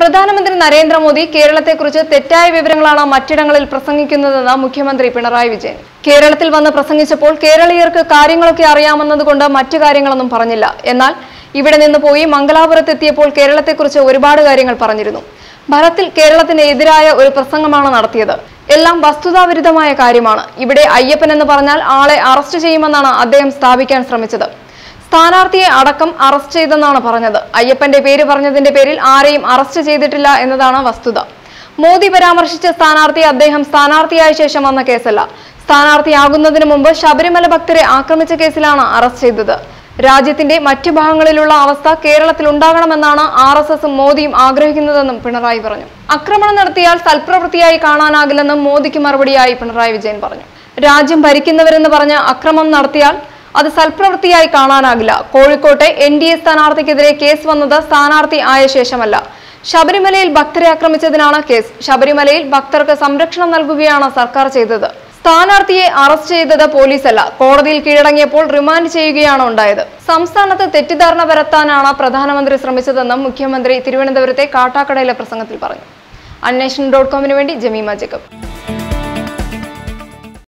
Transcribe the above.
പ്രധാനമന്ത്രി നരേന്ദ്രമോദി കേരളത്തെക്കുറിച്ച് തെറ്റായ വിവരങ്ങളാണ് മറ്റിടങ്ങളിൽ പ്രസംഗിക്കുന്നതെന്ന് മുഖ്യമന്ത്രി പിണറായി വിജയൻ കേരളത്തിൽ വന്ന് പ്രസംഗിച്ചപ്പോൾ കേരളീയർക്ക് കാര്യങ്ങളൊക്കെ അറിയാമെന്നതുകൊണ്ട് മറ്റു കാര്യങ്ങളൊന്നും പറഞ്ഞില്ല എന്നാൽ ഇവിടെ നിന്ന് പോയി മംഗലാപുരത്ത് എത്തിയപ്പോൾ കേരളത്തെക്കുറിച്ച് ഒരുപാട് കാര്യങ്ങൾ പറഞ്ഞിരുന്നു ഭരത്തിൽ കേരളത്തിന് എതിരായ ഒരു പ്രസംഗമാണ് നടത്തിയത് എല്ലാം വസ്തുതാവിരുദ്ധമായ കാര്യമാണ് ഇവിടെ അയ്യപ്പൻ എന്ന് പറഞ്ഞാൽ ആളെ അറസ്റ്റ് ചെയ്യുമെന്നാണ് അദ്ദേഹം സ്ഥാപിക്കാൻ ശ്രമിച്ചത് സ്ഥാനാർത്ഥിയെ അടക്കം അറസ്റ്റ് ചെയ്തെന്നാണ് പറഞ്ഞത് അയ്യപ്പന്റെ പേര് പറഞ്ഞതിന്റെ പേരിൽ ആരെയും അറസ്റ്റ് ചെയ്തിട്ടില്ല എന്നതാണ് വസ്തുത മോദി പരാമർശിച്ച സ്ഥാനാർത്ഥി അദ്ദേഹം സ്ഥാനാർത്ഥിയായ ശേഷം വന്ന കേസല്ല സ്ഥാനാർത്ഥിയാകുന്നതിന് മുമ്പ് ശബരിമല ഭക്തരെ ആക്രമിച്ച കേസിലാണ് അറസ്റ്റ് ചെയ്തത് രാജ്യത്തിന്റെ മറ്റു ഭാഗങ്ങളിലുള്ള അവസ്ഥ കേരളത്തിൽ ഉണ്ടാകണമെന്നാണ് ആർ എസ് എസും മോദിയും ആഗ്രഹിക്കുന്നതെന്നും പിണറായി പറഞ്ഞു ആക്രമണം നടത്തിയാൽ സൽപ്രവൃത്തിയായി കാണാനാകില്ലെന്നും മോദിക്ക് മറുപടിയായി പിണറായി വിജയൻ പറഞ്ഞു രാജ്യം ഭരിക്കുന്നവരെന്ന് പറഞ്ഞ് അക്രമം നടത്തിയാൽ അത് സൽപ്രവൃത്തിയായി കാണാനാകില്ല കോഴിക്കോട്ടെ എൻ ഡി എ സ്ഥാനാർത്ഥിക്കെതിരെ കേസ് വന്നത് സ്ഥാനാർത്ഥി ആയ ശേഷമല്ല ശബരിമലയിൽ ഭക്തരെ ആക്രമിച്ചതിനാണ് കേസ് ശബരിമലയിൽ ഭക്തർക്ക് സംരക്ഷണം നൽകുകയാണ് സർക്കാർ ചെയ്തത് സ്ഥാനാർത്ഥിയെ അറസ്റ്റ് ചെയ്തത് പോലീസല്ല കോടതിയിൽ കീഴടങ്ങിയപ്പോൾ റിമാൻഡ് ചെയ്യുകയാണ് ഉണ്ടായത് സംസ്ഥാനത്ത് തെറ്റിദ്ധാരണ പരത്താനാണ് പ്രധാനമന്ത്രി ശ്രമിച്ചതെന്നും മുഖ്യമന്ത്രി തിരുവനന്തപുരത്തെ കാട്ടാക്കടയിലെ പ്രസംഗത്തിൽ പറഞ്ഞു അന്വേഷണം ഡോട്ട് കോമിന് വേണ്ടി ജമീമ ജേക്കബ്